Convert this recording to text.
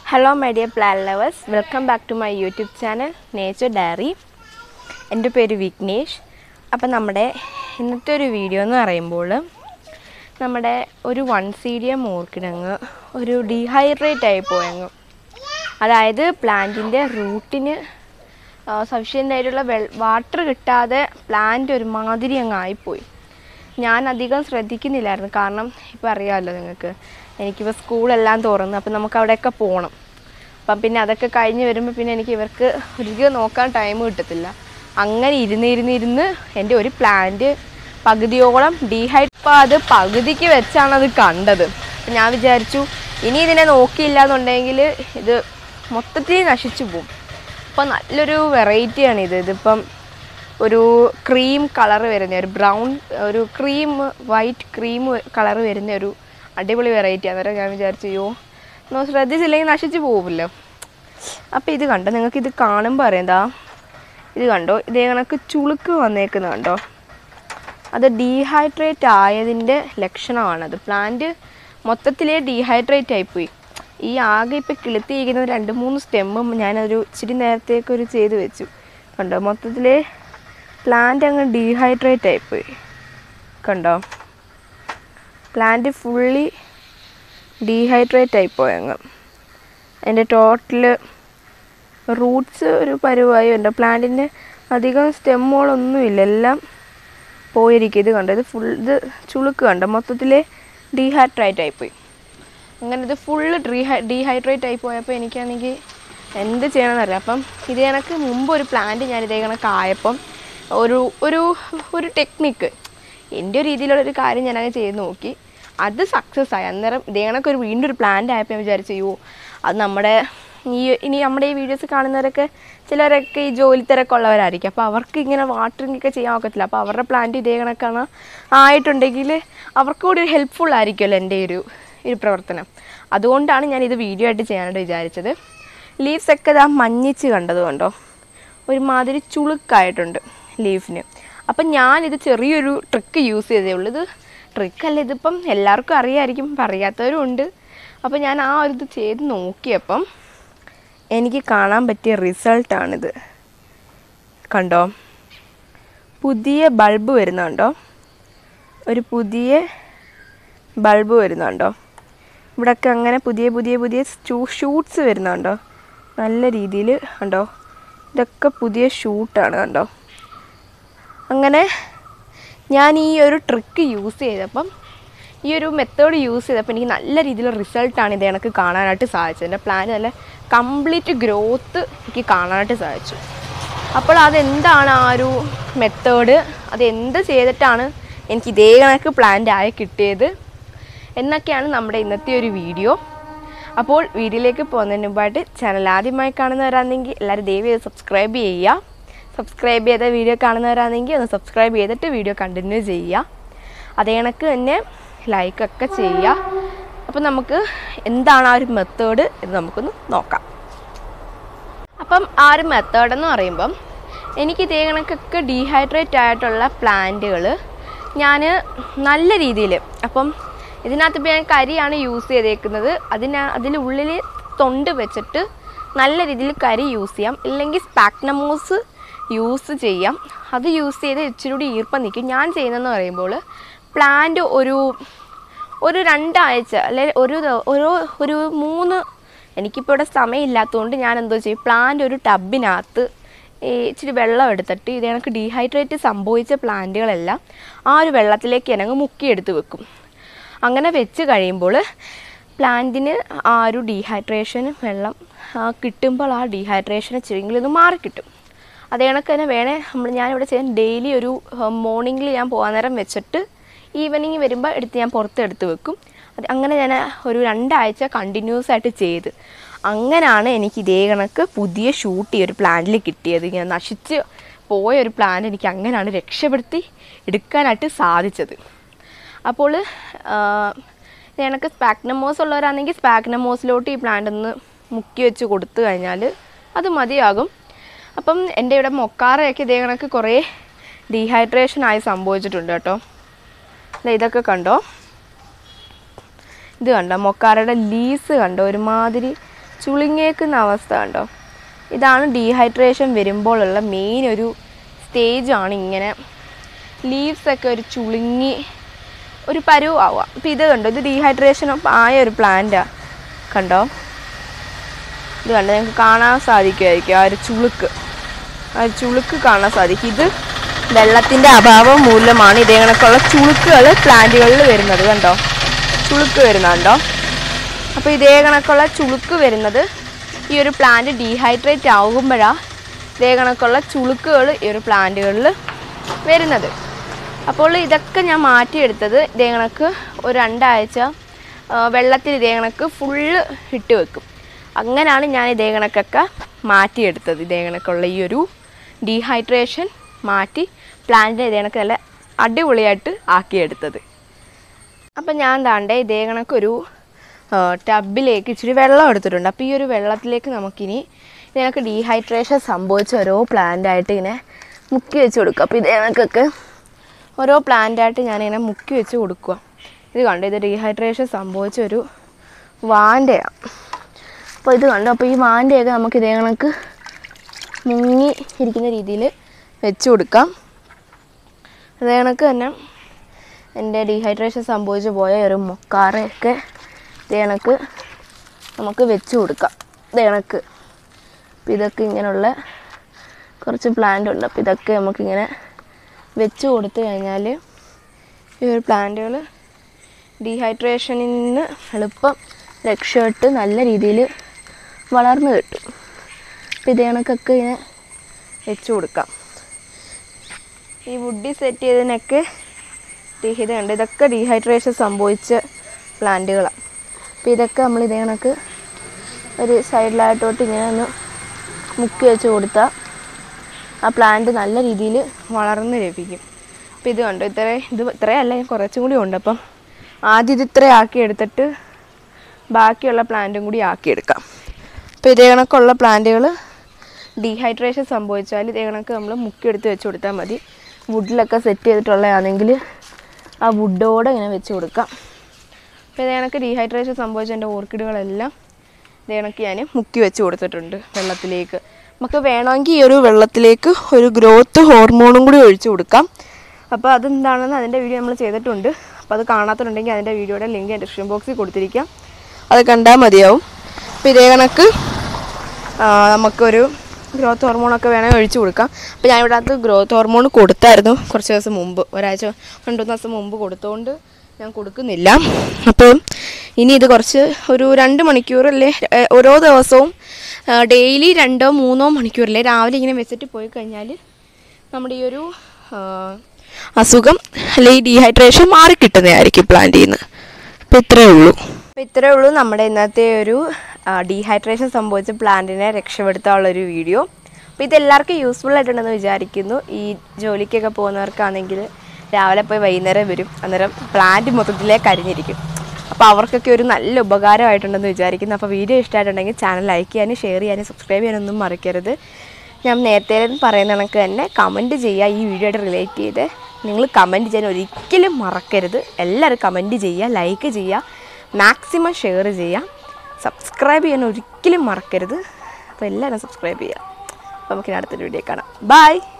hello my dear plant lovers welcome back to my YouTube channel nature diary എൻ്റെ പേര് വിഘ്നേഷ് അപ്പം നമ്മുടെ ഇന്നത്തെ ഒരു വീഡിയോ എന്ന് പറയുമ്പോൾ നമ്മുടെ ഒരു വൺ സീഡിയ മൂർക്കിനങ്ങ് ഒരു ഡീഹൈഡ്രേറ്റ് ആയി പോയങ്ങ് അതായത് പ്ലാന്റിൻ്റെ റൂട്ടിന് സഫീഷ്യൻ്റ് ആയിട്ടുള്ള വെൾ വാട്ടർ കിട്ടാതെ പ്ലാന്റ് ഒരുമാതിരി അങ്ങ് ആയിപ്പോയി ഞാൻ അധികം ശ്രദ്ധിക്കുന്നില്ലായിരുന്നു കാരണം ഇപ്പം അറിയാമല്ലോ നിങ്ങൾക്ക് എനിക്കിപ്പോൾ സ്കൂളെല്ലാം തുറന്നു അപ്പം നമുക്ക് അവിടെയൊക്കെ പോകണം അപ്പം പിന്നെ അതൊക്കെ കഴിഞ്ഞ് വരുമ്പോൾ പിന്നെ എനിക്ക് ഇവർക്ക് ഒരിക്കലും നോക്കാൻ ടൈം കിട്ടത്തില്ല അങ്ങനെ ഇരുന്ന് ഇരുന്ന് ഇരുന്ന് എൻ്റെ ഒരു പ്ലാന്റ് പകുതിയോളം ഡീഹൈഡ് അപ്പോൾ അത് പകുതിക്ക് വെച്ചാണ് അത് കണ്ടത് അപ്പം ഞാൻ വിചാരിച്ചു ഇനി ഇതിനെ നോക്കിയില്ല എന്നുണ്ടെങ്കിൽ ഇത് മൊത്തത്തിൽ നശിച്ചു പോകും അപ്പോൾ നല്ലൊരു വെറൈറ്റിയാണ് ഇത് ഇതിപ്പം ഒരു ക്രീം കളർ വരുന്ന ഒരു ബ്രൗൺ ഒരു ക്രീം വൈറ്റ് ക്രീം കളർ വരുന്ന ഒരു അടിപൊളി വെറൈറ്റി അന്നേരം ഞാൻ വിചാരിച്ചു അയ്യോ നോ ശ്രദ്ധിച്ചില്ലെങ്കിൽ നശിച്ചു പോകുമല്ലോ അപ്പോൾ ഇത് കണ്ടോ നിങ്ങൾക്ക് ഇത് കാണുമ്പോൾ അറിയാം ഇത് കണ്ടോ ഇതേ കണക്ക് ചുളുക്ക് വന്നേക്കുന്നത് കണ്ടോ അത് ഡീഹൈഡ്രേറ്റ് ആയതിൻ്റെ ലക്ഷണമാണത് പ്ലാന്റ് മൊത്തത്തിലേ ഡീഹൈഡ്രേറ്റ് ആയിപ്പോയി ഈ ആകെ ഇപ്പം കിളുത്തിയിരിക്കുന്ന രണ്ട് മൂന്ന് സ്റ്റെമ്മും ഞാനൊരു ഇച്ചിരി നേരത്തേക്കൊരു ചെയ്ത് വെച്ചു കണ്ടോ മൊത്തത്തിലേ പ്ലാന്റ് അങ്ങ് ഡീഹൈഡ്രേറ്റ് ആയിപ്പോയി കണ്ടോ പ്ലാന്റ് ഫുള്ളി ഡീഹൈഡ്രേറ്റ് ആയിപ്പോയി അങ്ങ് അതിൻ്റെ ടോട്ടൽ റൂട്ട്സ് ഒരു പരുവായി ഉണ്ട് പ്ലാന്റിൻ്റെ അധികം സ്റ്റെമ്മുകളൊന്നുമില്ല എല്ലാം പോയിരിക്കും ഇത് കണ്ടോ ഇത് ഫുൾ ഇത് ചുളുക്ക് കണ്ടോ മൊത്തത്തിൽ ഡീഹൈഡ്രേറ്റ് ആയിപ്പോയി അങ്ങനെ ഇത് ഫുള്ള് ഡീഹൈ ഡീഹൈഡ്രേറ്റ് ആയി പോയപ്പോൾ എനിക്കാണെങ്കിൽ എന്ത് ചെയ്യണമെന്നറിയാം അപ്പം ഇത് കണക്ക് മുമ്പ് ഒരു പ്ലാന്റ് ഞാൻ ഇതേ കണക്ക് ആയപ്പം ഒരു ഒരു ഒരു ടെക്നിക്ക് എൻ്റെ ഒരു രീതിയിലുള്ള ഒരു കാര്യം ഞാനങ്ങ് ചെയ്ത് നോക്കി അത് സക്സസ് ആയി അന്നേരം ഇതേ കണക്ക് ഒരു വീണ്ടും ഒരു പ്ലാന്റ് ആയപ്പോൾ ഞാൻ വിചാരിച്ചു അയ്യോ അത് നമ്മുടെ ഈ ഇനി നമ്മുടെ ഈ വീഡിയോസ് കാണുന്നവരൊക്കെ ചിലരൊക്കെ ഈ ജോലി തിരക്കുള്ളവരായിരിക്കും അപ്പോൾ അവർക്ക് ഇങ്ങനെ വാട്ടറിംഗ് ഒക്കെ ചെയ്യാൻ ഒക്കത്തില്ല അപ്പോൾ അവരുടെ പ്ലാന്റ് ഇതേ കണക്കാണ് ആയിട്ടുണ്ടെങ്കിൽ അവർക്ക് കൂടി ഒരു ഹെൽപ്ഫുൾ ആയിരിക്കുമല്ലോ എൻ്റെ ഒരു ഒരു പ്രവർത്തനം അതുകൊണ്ടാണ് ഞാൻ ഇത് വീഡിയോ ആയിട്ട് ചെയ്യാനായിട്ട് വിചാരിച്ചത് ലീവ്സ് ഒക്കെ ഇതാ മഞ്ഞിച്ച് കണ്ടത് കണ്ടോ ഒരുമാതിരി ചുളുക്കായിട്ടുണ്ട് ലീഫിന് അപ്പം ഞാനിത് ചെറിയൊരു ട്രിക്ക് യൂസ് ചെയ്തേ ഉള്ളൂ ഇത് ട്രിക്കല്ല ഇതിപ്പം എല്ലാവർക്കും അറിയാമായിരിക്കും പറയാത്തവരും ഉണ്ട് അപ്പോൾ ഞാൻ ആ ഒരു ഇത് ചെയ്ത് നോക്കിയപ്പം എനിക്ക് കാണാൻ പറ്റിയ റിസൾട്ടാണിത് കണ്ടോ പുതിയ ബൾബ് വരുന്നുണ്ടോ ഒരു പുതിയ ബൾബ് വരുന്നുണ്ടോ ഇവിടെയൊക്കെ അങ്ങനെ പുതിയ പുതിയ പുതിയ ഷൂട്ട്സ് വരുന്നുണ്ടോ നല്ല രീതിയിൽ കണ്ടോ ഇതൊക്കെ പുതിയ ഷൂട്ടാണ് കണ്ടോ അങ്ങനെ ഞാൻ ഈ ഒരു ട്രിക്ക് യൂസ് ചെയ്തപ്പം ഈ ഒരു മെത്തേഡ് യൂസ് ചെയ്തപ്പോൾ എനിക്ക് നല്ല രീതിയിലുള്ള റിസൾട്ടാണ് ഇത് എനിക്ക് കാണാനായിട്ട് സാധിച്ചത് എൻ്റെ പ്ലാൻ നല്ല കംപ്ലീറ്റ് ഗ്രോത്ത് എനിക്ക് കാണാനായിട്ട് സാധിച്ചു അപ്പോൾ അതെന്താണ് ആ ഒരു മെത്തേഡ് അത് എന്ത് ചെയ്തിട്ടാണ് എനിക്ക് ഇതേ കണക്ക് പ്ലാന്റ് ആയി കിട്ടിയത് എന്നൊക്കെയാണ് നമ്മുടെ ഇന്നത്തെ ഒരു വീഡിയോ അപ്പോൾ വീഡിയോയിലേക്ക് പോകുന്നതിന് മുമ്പായിട്ട് ചാനൽ ആദ്യമായി കാണുന്നവരാണെങ്കിൽ എല്ലാവരും ദയവ് ചെയ്ത് സബ്സ്ക്രൈബ് ചെയ്യുക സബ്സ്ക്രൈബ് ചെയ്ത വീഡിയോ കാണുന്നവരാണെങ്കിൽ ഒന്ന് സബ്സ്ക്രൈബ് ചെയ്തിട്ട് വീഡിയോ കണ്ടിന്യൂ ചെയ്യുക അതേ കണക്ക് തന്നെ ലൈക്കൊക്കെ ചെയ്യുക അപ്പോൾ നമുക്ക് എന്താണ് ആ ഒരു മെത്തേഡ് എന്ന് നമുക്കൊന്ന് നോക്കാം അപ്പം ആ ഒരു മെത്തേഡ് എന്ന് പറയുമ്പം എനിക്ക് ഇതേ കണക്കൊക്കെ ഡീഹൈഡ്രേറ്റ് ആയിട്ടുള്ള പ്ലാന്റുകൾ ഞാൻ നല്ല രീതിയിൽ അപ്പം ഇതിനകത്ത് ഇപ്പോൾ ഞാൻ കരിയാണ് യൂസ് ചെയ്തേക്കുന്നത് അതിന് അതിനുള്ളിൽ തൊണ്ട് വെച്ചിട്ട് നല്ല രീതിയിൽ കരി യൂസ് ചെയ്യാം ഇല്ലെങ്കിൽ സ്പാക്നമോസ് യൂസ് ചെയ്യാം അത് യൂസ് ചെയ്ത് ഇച്ചിരി കൂടി ഈർപ്പം നിൽക്കും ഞാൻ ചെയ്യുന്നതെന്ന് പറയുമ്പോൾ പ്ലാന്റ് ഒരു ഒരു രണ്ടാഴ്ച അല്ലെ ഒരു ഒരു ഒരു മൂന്ന് എനിക്കിപ്പോൾ ഇവിടെ സമയമില്ലാത്തതുകൊണ്ട് ഞാൻ എന്തോ ചെയ്യും പ്ലാന്റ് ഒരു ടബിനകത്ത് ഈ ഇച്ചിരി വെള്ളം എടുത്തിട്ട് ഇത് കണക്ക് ഡീഹൈഡ്രേറ്റ് സംഭവിച്ച പ്ലാന്റുകളെല്ലാം ആ ഒരു വെള്ളത്തിലേക്ക് ഞാനങ്ങ് മുക്കിയെടുത്ത് വെക്കും അങ്ങനെ വെച്ച് കഴിയുമ്പോൾ പ്ലാന്റിന് ആ ഒരു ഡീഹൈഡ്രേഷൻ വെള്ളം കിട്ടുമ്പോൾ ആ ഡീഹൈഡ്രേഷൻ ഇച്ചിരിയെങ്കിലും ഒന്ന് മാറിക്കിട്ടും അതേ കണക്ക് തന്നെ വേണേ നമ്മൾ ഞാനിവിടെ ചെയ്യാൻ ഡെയിലി ഒരു മോർണിംഗിൽ ഞാൻ പോകാൻ നേരം വെച്ചിട്ട് ഈവനിങ് വരുമ്പോൾ എടുത്ത് ഞാൻ പുറത്ത് എടുത്ത് വെക്കും അത് അങ്ങനെ ഞാൻ ഒരു രണ്ടാഴ്ച കണ്ടിന്യൂസ് ആയിട്ട് ചെയ്ത് അങ്ങനെയാണ് എനിക്ക് ഇതേ കണക്ക് പുതിയ ഷൂട്ട് ഈ ഒരു പ്ലാന്റിൽ കിട്ടിയത് ഇങ്ങനെ നശിച്ച് പോയ ഒരു പ്ലാൻ എനിക്ക് അങ്ങനെയാണ് രക്ഷപ്പെടുത്തി എടുക്കാനായിട്ട് സാധിച്ചത് അപ്പോൾ എനിക്ക് സ്പാക്നമോസ് ഉള്ളവരാണെങ്കിൽ സ്പാക്നമോസിലോട്ട് ഈ പ്ലാന്റ് ഒന്ന് മുക്കി വെച്ച് കൊടുത്തു കഴിഞ്ഞാൽ അത് മതിയാകും അപ്പം എൻ്റെ ഇവിടെ മൊക്കാറയൊക്കെ ഇതേ കണക്ക് കുറേ ഡീഹൈഡ്രേഷൻ ആയി സംഭവിച്ചിട്ടുണ്ട് കേട്ടോ ഇതൊക്കെ കണ്ടോ ഇത് കണ്ടോ മൊക്കാറയുടെ ലീസ് കണ്ടോ ഒരുമാതിരി ചുളുങ്ങിയേക്കുന്ന അവസ്ഥ കണ്ടോ ഇതാണ് ഡീഹൈഡ്രേഷൻ വരുമ്പോഴുള്ള മെയിൻ ഒരു സ്റ്റേജാണ് ഇങ്ങനെ ലീവ്സൊക്കെ ഒരു ചുളുങ്ങി ഒരു പരുവാവുക അപ്പം ഇത് കണ്ടോ ഇത് ഡീഹൈഡ്രേഷൻ ആയ ഒരു പ്ലാന്റാണ് കണ്ടോ ഇത് കണ്ടോ നിങ്ങൾക്ക് കാണാൻ സാധിക്കുമായിരിക്കും ആ ഒരു ചുളുക്ക് ആ ഒരു ചുളുക്ക് കാണാൻ സാധിക്കും ഇത് വെള്ളത്തിൻ്റെ അഭാവം മൂലമാണ് ഇതേ കണക്കുള്ള ചുളുക്കുകൾ പ്ലാന്റുകളിൽ വരുന്നത് കണ്ടോ ചുളുക്ക് വരുന്നുണ്ടോ അപ്പോൾ ഇതേ കണക്കുള്ള ചുളുക്ക് വരുന്നത് ഈ ഒരു പ്ലാന്റ് ഡീഹൈഡ്രേറ്റ് ആകുമ്പോഴാണ് ഇതേ കണക്കുള്ള ചുളുക്കുകൾ ഈ ഒരു പ്ലാന്റുകളിൽ വരുന്നത് അപ്പോൾ ഇതൊക്കെ ഞാൻ മാറ്റിയെടുത്തത് ഇതേ കണക്ക് ഒരു രണ്ടാഴ്ച ആ, വെള്ളത്തിൽ ഇതേ കണക്ക് ഫുള്ള് ഇട്ട് വെക്കും അങ്ങനെയാണ് ഞാൻ ഇതേ കണക്കൊക്കെ മാറ്റിയെടുത്തത് ഇതേ കണക്കുള്ള ഈ ഒരു ഡീഹൈഡ്രേഷൻ മാറ്റി പ്ലാന്റിനെ ഇതേ കണക്ക് നല്ല അടിപൊളിയായിട്ട് ആക്കിയെടുത്തത് അപ്പം ഞാൻ താണ്ടേ ഇതേ കണക്കൊരു ആ, ടബിലേക്ക് ഇച്ചിരി വെള്ളം എടുത്തിട്ടുണ്ട് അപ്പോൾ ഈ ഒരു വെള്ളത്തിലേക്ക് നമുക്കിനി ഇതിനൊക്കെ ഡീഹൈഡ്രേഷൻ സംഭവിച്ച ഓരോ പ്ലാന്റായിട്ട് ഇങ്ങനെ മുക്കി വെച്ച് കൊടുക്കുക അപ്പോൾ ഇതേ കണക്കൊക്കെ ഓരോ പ്ലാന്റായിട്ട് ഞാനിങ്ങനെ മുക്കി വെച്ച് കൊടുക്കുക ഇത് കണ്ടോ ഇത് ഡീഹൈഡ്രേഷൻ സംഭവിച്ച ഒരു വാൻ്റെയാണ് അപ്പോൾ ഇത് കണ്ടോ അപ്പോൾ ഈ വാൻ്റെയൊക്കെ നമുക്ക് ഇതേ കണക്ക് മുങ്ങി ഇരിക്കുന്ന രീതിയിൽ വെച്ച് കൊടുക്കാം അതേ കണക്ക് തന്നെ എൻ്റെ ഡീഹൈഡ്രേഷൻ സംഭവിച്ചു പോയ ഒരു മൊക്കാറയൊക്കെ ഇതേ കണക്ക് നമുക്ക് വെച്ച് കൊടുക്കാം ഇതേ കണക്ക് അപ്പം ഇതൊക്കെ ഇങ്ങനെയുള്ള കുറച്ച് പ്ലാന്റ് ഉണ്ട് അപ്പോൾ ഇതൊക്കെ നമുക്കിങ്ങനെ വെച്ച് കൊടുത്തു കഴിഞ്ഞാൽ ഈ ഒരു പ്ലാന്റുകൾ ഡീഹൈഡ്രേഷനിൽ നിന്ന് എളുപ്പം രക്ഷപ്പെട്ട് നല്ല രീതിയിൽ വളർന്നു കിട്ടും അപ്പം ഇത് കണക്കൊക്കെ ഇങ്ങനെ വെച്ച് കൊടുക്കാം ഈ വുഡി സെറ്റ് ചെയ്തതിനൊക്കെ ഡീഹൈഡ് ഉണ്ട് ഇതൊക്കെ ഡീഹൈഡ്രേഷൻ സംഭവിച്ച പ്ലാന്റുകളാണ് അപ്പോൾ ഇതൊക്കെ നമ്മൾ ഇതേ കണക്ക് ഒരു സൈഡിലായിട്ടോട്ട് ഇങ്ങനെ ഒന്ന് മുക്കി വെച്ച് കൊടുത്താൽ ആ പ്ലാന്റ് നല്ല രീതിയിൽ വളർന്ന് ലഭിക്കും അപ്പോൾ ഇത് കണ്ടോ ഇത്ര ഇത് ഇത്രയല്ല കുറച്ചും കൂടി ഉണ്ട് അപ്പം ആദ്യം ഇത് ഇത്ര ആക്കി എടുത്തിട്ട് ബാക്കിയുള്ള പ്ലാന്റും കൂടി ആക്കിയെടുക്കാം അപ്പോൾ ഇതേ കണക്കുള്ള പ്ലാന്റുകൾ ഡീഹൈഡ്രേഷൻ സംഭവിച്ചാൽ ഇതേ കണക്ക് നമ്മൾ മുക്കിയെടുത്ത് വെച്ച് കൊടുത്താൽ മതി വുഡിലൊക്കെ സെറ്റ് ചെയ്തിട്ടുള്ളതാണെങ്കിൽ ആ വുഡോടെ ഇങ്ങനെ വെച്ച് കൊടുക്കാം അപ്പോൾ ഇതേ കണക്ക് ഡീഹൈഡ്രേഷൻ സംഭവിച്ച എൻ്റെ ഓർക്കിഡുകളെല്ലാം ഇതേ കണക്ക് ഞാൻ മുക്കി വെച്ച് കൊടുത്തിട്ടുണ്ട് വെള്ളത്തിലേക്ക് നമുക്ക് വേണമെങ്കിൽ ഈ ഒരു വെള്ളത്തിലേക്ക് ഒരു ഗ്രോത്ത് ഹോർമോണും കൂടി ഒഴിച്ചു കൊടുക്കാം അപ്പോൾ അതെന്താണെന്ന് അതിൻ്റെ വീഡിയോ നമ്മൾ ചെയ്തിട്ടുണ്ട് അപ്പോൾ അത് കാണാത്തതുണ്ടെങ്കിൽ അതിൻ്റെ വീഡിയോയുടെ ലിങ്ക് ഞാൻ ഡിസ്ക്രിപ്ഷൻ ബോക്സിൽ കൊടുത്തിരിക്കാം അത് കണ്ടാൽ മതിയാവും അപ്പോൾ ഇതേ കണക്ക് ആ, നമുക്കൊരു ഗ്രോത്ത് ഹോർമോണൊക്കെ വേണമെങ്കിൽ ഒഴിച്ചു കൊടുക്കാം അപ്പോൾ ഞാൻ ഇവിടെ അകത്ത് ഗ്രോത്ത് ഹോർമോൺ കൊടുത്തായിരുന്നു കുറച്ച് ദിവസം മുമ്പ് ഒരാഴ്ച രണ്ട് മൂന്ന് ദിവസം മുമ്പ് കൊടുത്തുകൊണ്ട് ഞാൻ കൊടുക്കുന്നില്ല അപ്പോൾ ഇനി ഇത് കുറച്ച് ഒരു രണ്ട് മണിക്കൂറല്ലേ ഏ, ഓരോ ദിവസവും ഡെയിലി രണ്ടോ മൂന്നോ മണിക്കൂറല്ലേ രാവിലെ ഇങ്ങനെ വെച്ചിട്ട് പോയി കഴിഞ്ഞാൽ നമ്മുടെ ഈ ഒരു ആ, അസുഖം അല്ലെങ്കിൽ ഡീഹൈഡ്രേഷൻ മാറിക്കിട്ടുന്നതായിരിക്കും പ്ലാന്റിൽ നിന്ന് അപ്പോൾ ഇത്രയേ ഉള്ളൂ അപ്പോൾ ഇത്രയേ ഉള്ളൂ നമ്മുടെ ഇന്നത്തെ ഒരു ഡീഹൈഡ്രേഷൻ സംഭവിച്ച പ്ലാന്റിനെ രക്ഷപ്പെടുത്താനുള്ള ഒരു വീഡിയോ അപ്പോൾ ഇത് എല്ലാവർക്കും യൂസ്ഫുൾ ആയിട്ടുണ്ടെന്ന് വിചാരിക്കുന്നു ഈ ജോലിക്കൊക്കെ പോകുന്നവർക്കാണെങ്കിൽ രാവിലെ പോയി വൈകുന്നേരം വരും അന്നേരം പ്ലാന്റ് മൊത്തത്തിലേക്ക് കരിഞ്ഞിരിക്കും അപ്പോൾ അവർക്കൊക്കെ ഒരു നല്ല ഉപകാരമായിട്ടുണ്ടെന്ന് വിചാരിക്കുന്നു അപ്പോൾ വീഡിയോ ഇഷ്ടമായിട്ടുണ്ടെങ്കിൽ ചാനൽ ലൈക്ക് ചെയ്യാനും ഷെയർ ചെയ്യാനും സബ്സ്ക്രൈബ് ചെയ്യാനൊന്നും മറക്കരുത് ഞാൻ നേരത്തെ പറയുന്ന കണക്ക് തന്നെ കമൻറ്റ് ചെയ്യുക ഈ വീഡിയോയുടെ റിലേറ്റ് ചെയ്ത് നിങ്ങൾ കമൻറ്റ് ചെയ്യാൻ ഒരിക്കലും മറക്കരുത് എല്ലാവരും കമൻറ്റ് ചെയ്യുക ലൈക്ക് ചെയ്യുക മാക്സിമം ഷെയർ ചെയ്യുക സബ്സ്ക്രൈബ് ചെയ്യാൻ ഒരിക്കലും മറക്കരുത് അപ്പോൾ എല്ലാവരും സബ്സ്ക്രൈബ് ചെയ്യുക അപ്പോൾ നമുക്കിനി അടുത്തൊരു വീഡിയോ കാണാം ബൈ